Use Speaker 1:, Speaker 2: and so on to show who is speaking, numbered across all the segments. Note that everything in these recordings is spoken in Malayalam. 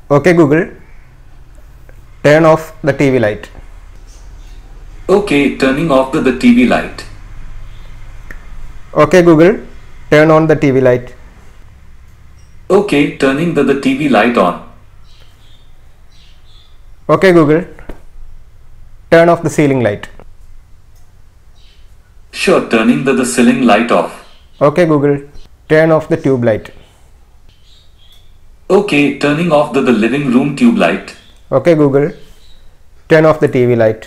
Speaker 1: Okay, Google, turn off the TV light.
Speaker 2: Okay, turning off the, the TV light.
Speaker 1: Okay, Google, turn on the TV light.
Speaker 2: Okay, turning the, the TV light on.
Speaker 1: Okay, Google, turn off the ceiling light.
Speaker 2: Sure, turning the, the ceiling light off.
Speaker 1: Okay, Google, turn off the tube light.
Speaker 2: Okay, turning off the, the living room tube light.
Speaker 1: Okay, Google, turn off the TV light.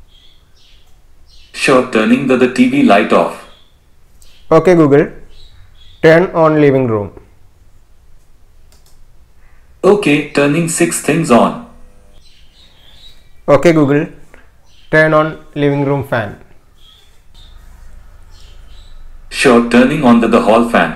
Speaker 2: Sure, turning the, the TV light off.
Speaker 1: Okay, Google, turn on living room.
Speaker 2: Okay, turning six things on.
Speaker 1: Okay, Google, turn on living room fan.
Speaker 2: Sure, turning on the, the hall fan.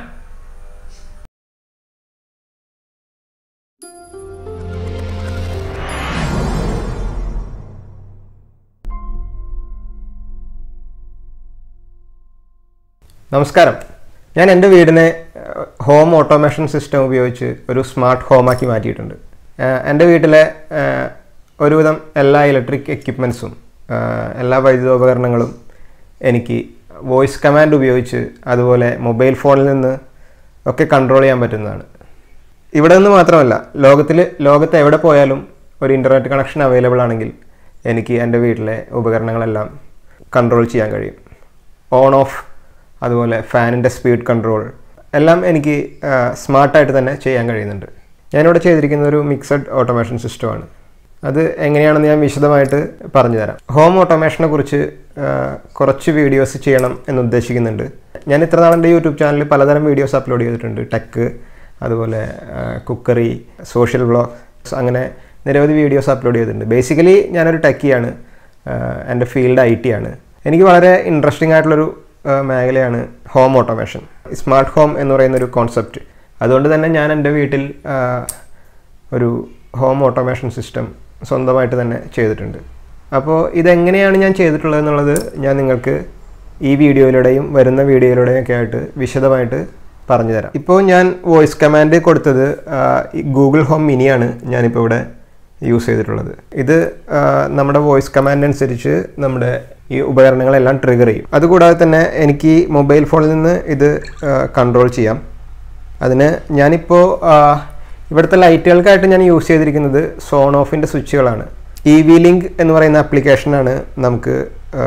Speaker 1: നമസ്കാരം ഞാൻ എൻ്റെ വീടിനെ ഹോം ഓട്ടോമേഷൻ സിസ്റ്റം ഉപയോഗിച്ച് ഒരു സ്മാർട്ട് ഹോമാക്കി മാറ്റിയിട്ടുണ്ട് ഏഹ് എൻ്റെ വീട്ടിലെ ഏഹ് ഒരുവിധം എല്ലാ ഇലക്ട്രിക് എക്യുപ്മെൻസും എല്ലാ വൈദ്യുതോപകരണങ്ങളും എനിക്ക് വോയിസ് കമാൻഡ് ഉപയോഗിച്ച് അതുപോലെ മൊബൈൽ ഫോണിൽ നിന്ന് ഒക്കെ കൺട്രോൾ ചെയ്യാൻ പറ്റുന്നതാണ് ഇവിടെ നിന്ന് മാത്രമല്ല ലോകത്തിൽ ലോകത്ത് എവിടെ പോയാലും ഒരു ഇൻ്റർനെറ്റ് കണക്ഷൻ അവൈലബിൾ ആണെങ്കിൽ എനിക്ക് എൻ്റെ വീട്ടിലെ ഉപകരണങ്ങളെല്ലാം കൺട്രോൾ ചെയ്യാൻ കഴിയും ഓൺ ഓഫ് അതുപോലെ ഫാനിൻ്റെ സ്പീഡ് കൺട്രോൾ എല്ലാം എനിക്ക് സ്മാർട്ടായിട്ട് തന്നെ ചെയ്യാൻ കഴിയുന്നുണ്ട് ഞാനിവിടെ ചെയ്തിരിക്കുന്ന ഒരു മിക്സഡ് ഓട്ടോമേഷൻ സിസ്റ്റമാണ് അത് എങ്ങനെയാണെന്ന് ഞാൻ വിശദമായിട്ട് പറഞ്ഞു തരാം ഹോം ഓട്ടോമേഷനെ കുറിച്ച് ആ, കുറച്ച് വീഡിയോസ് ചെയ്യണം എന്ന് ഉദ്ദേശിക്കുന്നുണ്ട് ഞാൻ ഇത്ര നാൾ എൻ്റെ യൂട്യൂബ് ചാനലിൽ പലതരം വീഡിയോസ് അപ്ലോഡ് ചെയ്തിട്ടുണ്ട് ടെക്ക് അതുപോലെ കുക്കറി സോഷ്യൽ വ്ളോഗ്സ് അങ്ങനെ നിരവധി വീഡിയോസ് അപ്ലോഡ് ചെയ്തിട്ടുണ്ട് ബേസിക്കലി ഞാനൊരു ടെക്കിയാണ് എൻ്റെ ഫീൽഡ് ഐ ടി ആണ് എനിക്ക് വളരെ ഇൻട്രസ്റ്റിംഗ് ആയിട്ടുള്ളൊരു ആ, മേഖലയാണ് ഹോം ഓട്ടോമേഷൻ സ്മാർട്ട് ഹോം എന്ന് പറയുന്ന ഒരു കോൺസെപ്റ്റ് അതുകൊണ്ട് തന്നെ ഞാൻ എൻ്റെ വീട്ടിൽ ആ, ഒരു ഹോം ഓട്ടോമേഷൻ സിസ്റ്റം സ്വന്തമായിട്ട് തന്നെ ചെയ്തിട്ടുണ്ട് അപ്പോൾ ഇതെങ്ങനെയാണ് ഞാൻ ചെയ്തിട്ടുള്ളത് എന്നുള്ളത് ഞാൻ നിങ്ങൾക്ക് ഈ വീഡിയോയിലൂടെയും വരുന്ന വീഡിയോയിലൂടെയും ഒക്കെ ആയിട്ട് വിശദമായിട്ട് പറഞ്ഞു തരാം ഇപ്പോൾ ഞാൻ വോയിസ് കമാൻഡ് കൊടുത്തത് ആ, ഈ ഗൂഗിൾ ഹോം മിനിയാണ് ഞാനിപ്പോൾ ഇവിടെ യൂസ് ചെയ്തിട്ടുള്ളത് ഇത് ആ, നമ്മുടെ വോയിസ് കമാൻഡ് അനുസരിച്ച് നമ്മുടെ ഈ ഉപകരണങ്ങളെല്ലാം ട്രിഗർ ചെയ്യും അതുകൂടാതെ തന്നെ എനിക്ക് മൊബൈൽ ഫോണിൽ നിന്ന് ഇത് കൺട്രോൾ ചെയ്യാം അതിന് ഞാനിപ്പോൾ ആ, ഇവിടുത്തെ ലൈറ്റുകൾക്കായിട്ട് ഞാൻ യൂസ് ചെയ്തിരിക്കുന്നത് സോൺ ഓഫിൻ്റെ സ്വിച്ചുകളാണ് ഇ വി ലിങ്ക് എന്ന് പറയുന്ന ആപ്ലിക്കേഷനാണ് നമുക്ക് ആ,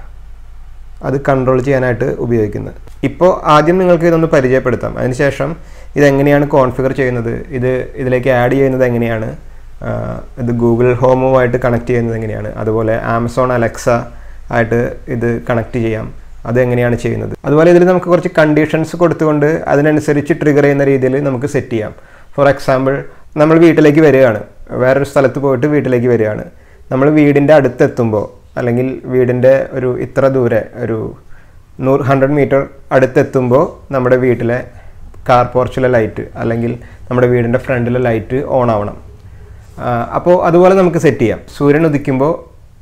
Speaker 1: അത് കൺട്രോൾ ചെയ്യാനായിട്ട് ഉപയോഗിക്കുന്നത് ഇപ്പോൾ ആദ്യം നിങ്ങൾക്ക് ഇതൊന്ന് പരിചയപ്പെടുത്താം അതിനുശേഷം ഇതെങ്ങനെയാണ് കോൺഫിഗർ ചെയ്യുന്നത് ഇത് ഇതിലേക്ക് ആഡ് ചെയ്യുന്നത് എങ്ങനെയാണ് ആ, ഇത് ഗൂഗിൾ ഹോമുമായിട്ട് കണക്ട് ചെയ്യുന്നത് എങ്ങനെയാണ് അതുപോലെ ആമസോൺ അലക്സ ആയിട്ട് ഇത് കണക്ട് ചെയ്യാം അതെങ്ങനെയാണ് ചെയ്യുന്നത് അതുപോലെ ഇതിൽ നമുക്ക് കുറച്ച് കണ്ടീഷൻസ് കൊടുത്തുകൊണ്ട് അതിനനുസരിച്ച് ട്രിഗർ ചെയ്യുന്ന രീതിയിൽ നമുക്ക് സെറ്റ് ചെയ്യാം ഫോർ എക്സാമ്പിൾ നമ്മൾ വീട്ടിലേക്ക് വരികയാണ് വേറൊരു സ്ഥലത്ത് പോയിട്ട് വീട്ടിലേക്ക് വരികയാണ് നമ്മൾ വീടിൻ്റെ അടുത്തെത്തുമ്പോൾ അല്ലെങ്കിൽ വീടിൻ്റെ ഒരു ഇത്ര ദൂരെ ഒരു നൂറ് ഹൺഡ്രഡ് മീറ്റർ അടുത്തെത്തുമ്പോൾ നമ്മുടെ വീട്ടിലെ കാർ പോർച്ചിലെ ലൈറ്റ് അല്ലെങ്കിൽ നമ്മുടെ വീടിൻ്റെ ഫ്രണ്ടിലെ ലൈറ്റ് ഓൺ ആവണം അപ്പോൾ അതുപോലെ നമുക്ക് സെറ്റ് ചെയ്യാം സൂര്യൻ ഉദിക്കുമ്പോൾ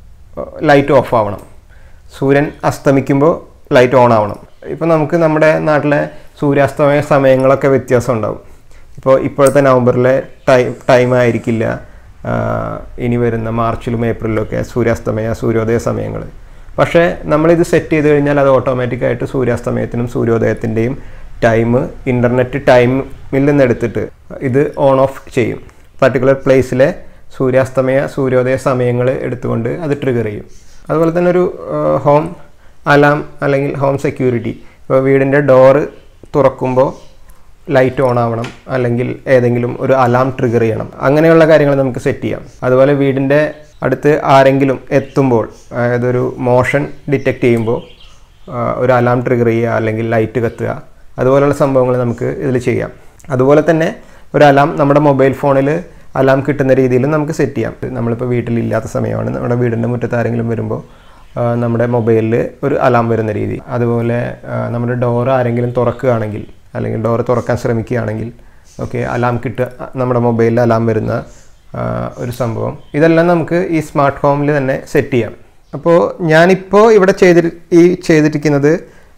Speaker 1: ലൈറ്റ് ഓഫ് ആവണം സൂര്യൻ അസ്തമിക്കുമ്പോൾ ലൈറ്റ് ഓൺ ആവണം ഇപ്പോൾ നമുക്ക് നമ്മുടെ നാട്ടിലെ സൂര്യാസ്തമയ സമയങ്ങളൊക്കെ വ്യത്യാസം ഉണ്ടാവും ഇപ്പോൾ ഇപ്പോഴത്തെ നവംബറിലെ ടൈം ടൈം ആയിരിക്കില്ല ആ, ഇനി വരുന്ന മാർച്ചിലും ഏപ്രിലും ഒക്കെ സൂര്യാസ്തമയ സൂര്യോദയ സമയങ്ങൾ പക്ഷേ നമ്മളിത് സെറ്റ് ചെയ്ത് കഴിഞ്ഞാൽ അത് ഓട്ടോമാറ്റിക്കായിട്ട് സൂര്യാസ്തമയത്തിനും സൂര്യോദയത്തിൻ്റെയും ടൈം ഇൻ്റർനെറ്റ് ടൈമിൽ നിന്ന് എടുത്തിട്ട് ഇത് ഓൺ ഓഫ് ചെയ്യും പർട്ടിക്കുലർ പ്ലേസിലെ സൂര്യാസ്തമയ സൂര്യോദയ സമയങ്ങൾ എടുത്തുകൊണ്ട് അത് ട്രിഗർ ചെയ്യും അതുപോലെ തന്നെ ഒരു ഹോം അലാം അല്ലെങ്കിൽ ഹോം സെക്യൂരിറ്റി ഇപ്പോൾ വീടിൻ്റെ ഡോറ് തുറക്കുമ്പോൾ ലൈറ്റ് ഓൺ ആവണം അല്ലെങ്കിൽ ഏതെങ്കിലും ഒരു അലാം ട്രിഗർ ചെയ്യണം അങ്ങനെയുള്ള കാര്യങ്ങൾ നമുക്ക് സെറ്റ് ചെയ്യാം അതുപോലെ വീടിൻ്റെ അടുത്ത് ആരെങ്കിലും എത്തുമ്പോൾ അതായത് ഒരു മോഷൻ ഡിറ്റക്റ്റ് ചെയ്യുമ്പോൾ ആ, ഒരു അലാം ട്രിഗർ ചെയ്യുക അല്ലെങ്കിൽ ലൈറ്റ് കത്തുക അതുപോലെയുള്ള സംഭവങ്ങൾ നമുക്ക് ഇതിൽ ചെയ്യാം അതുപോലെ തന്നെ ഒരു അലാം നമ്മുടെ മൊബൈൽ ഫോണിൽ അലാം കിട്ടുന്ന രീതിയിൽ നമുക്ക് സെറ്റ് ചെയ്യാം നമ്മളിപ്പോൾ വീട്ടിലില്ലാത്ത സമയമാണ് നമ്മുടെ വീടിൻ്റെ മുറ്റത്ത് ആരെങ്കിലും വരുമ്പോൾ ആ, നമ്മുടെ മൊബൈലിൽ ഒരു അലാം വരുന്ന രീതി അതുപോലെ ആ, നമ്മുടെ ഡോർ ആരെങ്കിലും തുറക്കുകയാണെങ്കിൽ അല്ലെങ്കിൽ ഡോർ തുറക്കാൻ ശ്രമിക്കുകയാണെങ്കിൽ ഓക്കെ അലാം കിട്ടുക നമ്മുടെ മൊബൈലിൽ അലാം വരുന്ന ആ, ഒരു സംഭവം ഇതെല്ലാം നമുക്ക് ഈ സ്മാർട്ട് ഹോമിൽ തന്നെ സെറ്റ് ചെയ്യാം അപ്പോൾ ഞാനിപ്പോൾ ഇവിടെ ചെയ്തി ഈ ചെയ്തിരിക്കുന്നത്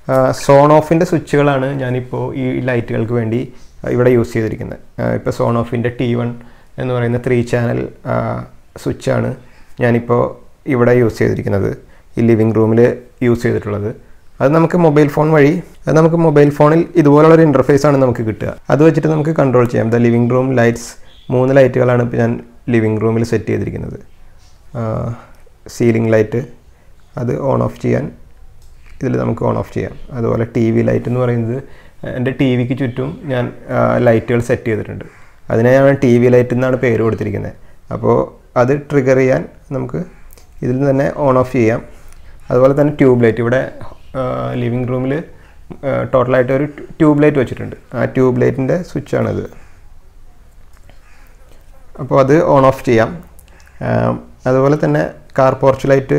Speaker 1: സോൺ ഓഫിൻ്റെ സ്വിച്ചുകളാണ് ഞാനിപ്പോൾ ഈ ലൈറ്റുകൾക്ക് വേണ്ടി ഇവിടെ യൂസ് ചെയ്തിരിക്കുന്നത് ഇപ്പോൾ സോൺ ഓഫിൻ്റെ ടി വൺ എന്ന് പറയുന്ന ത്രീ ചാനൽ സ്വിച്ചാണ് ഞാനിപ്പോൾ ഇവിടെ യൂസ് ചെയ്തിരിക്കുന്നത് ഈ ലിവിങ് റൂമിൽ യൂസ് ചെയ്തിട്ടുള്ളത് അത് നമുക്ക് മൊബൈൽ ഫോൺ വഴി അത് നമുക്ക് മൊബൈൽ ഫോണിൽ ഇതുപോലുള്ളൊരു ഇൻ്റർഫേസ് ആണ് നമുക്ക് കിട്ടുക അത് വെച്ചിട്ട് നമുക്ക് കൺട്രോൾ ചെയ്യാം ദ ലിവിങ് റൂം ലൈറ്റ്സ് മൂന്ന് ലൈറ്റുകളാണ് ഇപ്പോൾ ഞാൻ ലിവിങ് റൂമിൽ സെറ്റ് ചെയ്തിരിക്കുന്നത് സീലിംഗ് ലൈറ്റ് അത് ഓൺ ഓഫ് ചെയ്യാൻ ഇതിൽ നമുക്ക് ഓൺ ഓഫ് ചെയ്യാം അതുപോലെ ടി വി ലൈറ്റ് എന്ന് പറയുന്നത് എൻ്റെ ടി വിക്ക് ചുറ്റും ഞാൻ ലൈറ്റുകൾ സെറ്റ് ചെയ്തിട്ടുണ്ട് അതിനെ ഞാൻ ടി വി ലൈറ്റ് എന്നാണ് പേര് കൊടുത്തിരിക്കുന്നത് അപ്പോൾ അത് ട്രിഗർ ചെയ്യാൻ നമുക്ക് ഇതിൽ നിന്ന് തന്നെ ഓൺ ഓഫ് ചെയ്യാം അതുപോലെ തന്നെ ട്യൂബ് ലൈറ്റ് ഇവിടെ ലിവിങ് റൂമിൽ ടോട്ടലായിട്ട് ഒരു ട്യൂബ് ലൈറ്റ് വെച്ചിട്ടുണ്ട് ആ ട്യൂബ് ലൈറ്റിൻ്റെ സ്വിച്ചാണിത് അപ്പോൾ അത് ഓൺ ഓഫ് ചെയ്യാം അതുപോലെ തന്നെ കാർ പോർച്ച് ലൈറ്റ്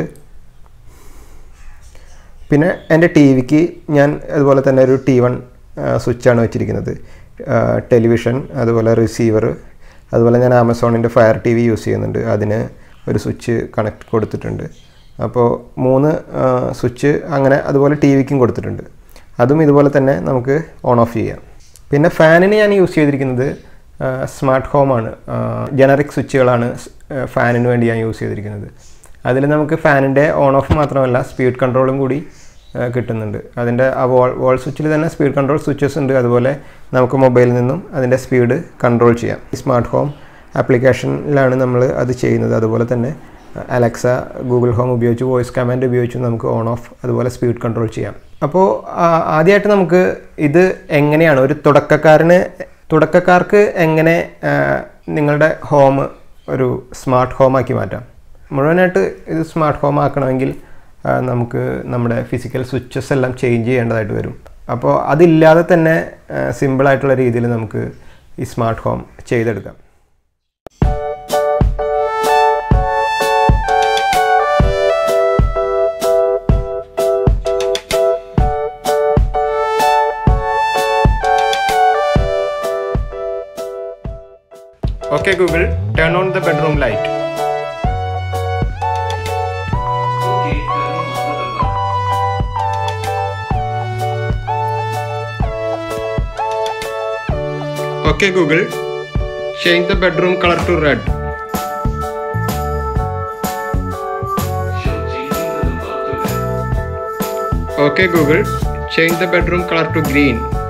Speaker 1: പിന്നെ എൻ്റെ ടി വിക്ക് ഞാൻ അതുപോലെ തന്നെ ഒരു ടി വൺ സ്വിച്ചാണ് വെച്ചിരിക്കുന്നത് ടെലിവിഷൻ അതുപോലെ റിസീവർ അതുപോലെ ഞാൻ ആമസോണിൻ്റെ ഫയർ ടി വി യൂസ് ചെയ്യുന്നുണ്ട് അതിന് ഒരു സ്വിച്ച് കണക്ട് കൊടുത്തിട്ടുണ്ട് അപ്പോൾ മൂന്ന് സ്വിച്ച് അങ്ങനെ അതുപോലെ ടി വിക്കും കൊടുത്തിട്ടുണ്ട് അതും ഇതുപോലെ തന്നെ നമുക്ക് ഓൺ ഓഫ് ചെയ്യാം പിന്നെ ഫാനിന് ഞാൻ യൂസ് ചെയ്തിരിക്കുന്നത് സ്മാർട്ട് ഹോമാണ് ജനറിക് സ്വിച്ചുകളാണ് ഫാനിന് വേണ്ടി ഞാൻ യൂസ് ചെയ്തിരിക്കുന്നത് അതിൽ നമുക്ക് ഫാനിൻ്റെ ഓൺ ഓഫ് മാത്രമല്ല സ്പീഡ് കൺട്രോളും കൂടി കിട്ടുന്നുണ്ട് അതിൻ്റെ ആ വോൾ വോൾ സ്വിച്ചിൽ തന്നെ സ്പീഡ് കൺട്രോൾ സ്വിച്ചസ് ഉണ്ട് അതുപോലെ നമുക്ക് മൊബൈലിൽ നിന്നും അതിൻ്റെ സ്പീഡ് കൺട്രോൾ ചെയ്യാം ഈ സ്മാർട്ട് ഹോം ആപ്ലിക്കേഷനിലാണ് നമ്മൾ അത് ചെയ്യുന്നത് അതുപോലെ തന്നെ അലക്സ ഗൂഗിൾ ഹോം ഉപയോഗിച്ച് വോയിസ് കമാൻഡ് ഉപയോഗിച്ച് നമുക്ക് ഓൺ ഓഫ് അതുപോലെ സ്പീഡ് കൺട്രോൾ ചെയ്യാം അപ്പോൾ ആദ്യമായിട്ട് നമുക്ക് ഇത് എങ്ങനെയാണ് ഒരു തുടക്കക്കാരന് തുടക്കക്കാർക്ക് എങ്ങനെ നിങ്ങളുടെ ഹോം ഒരു സ്മാർട്ട് ഹോമാക്കി മാറ്റാം മുഴുവനായിട്ട് ഇത് സ്മാർട്ട് ഹോം ആക്കണമെങ്കിൽ നമുക്ക് നമ്മുടെ ഫിസിക്കൽ സ്വിച്ചസ് എല്ലാം ചേഞ്ച് ചെയ്യേണ്ടതായിട്ട് വരും അപ്പോൾ അതില്ലാതെ തന്നെ സിമ്പിളായിട്ടുള്ള രീതിയിൽ നമുക്ക് ഈ സ്മാർട്ട് ഹോം ചെയ്തെടുക്കാം Okay Google, turn on the bedroom light.
Speaker 2: Okay, turning on the bulb.
Speaker 1: Okay Google, change the bedroom color to red.
Speaker 2: Show changing the bulb to red.
Speaker 1: Okay Google, change the bedroom color to green.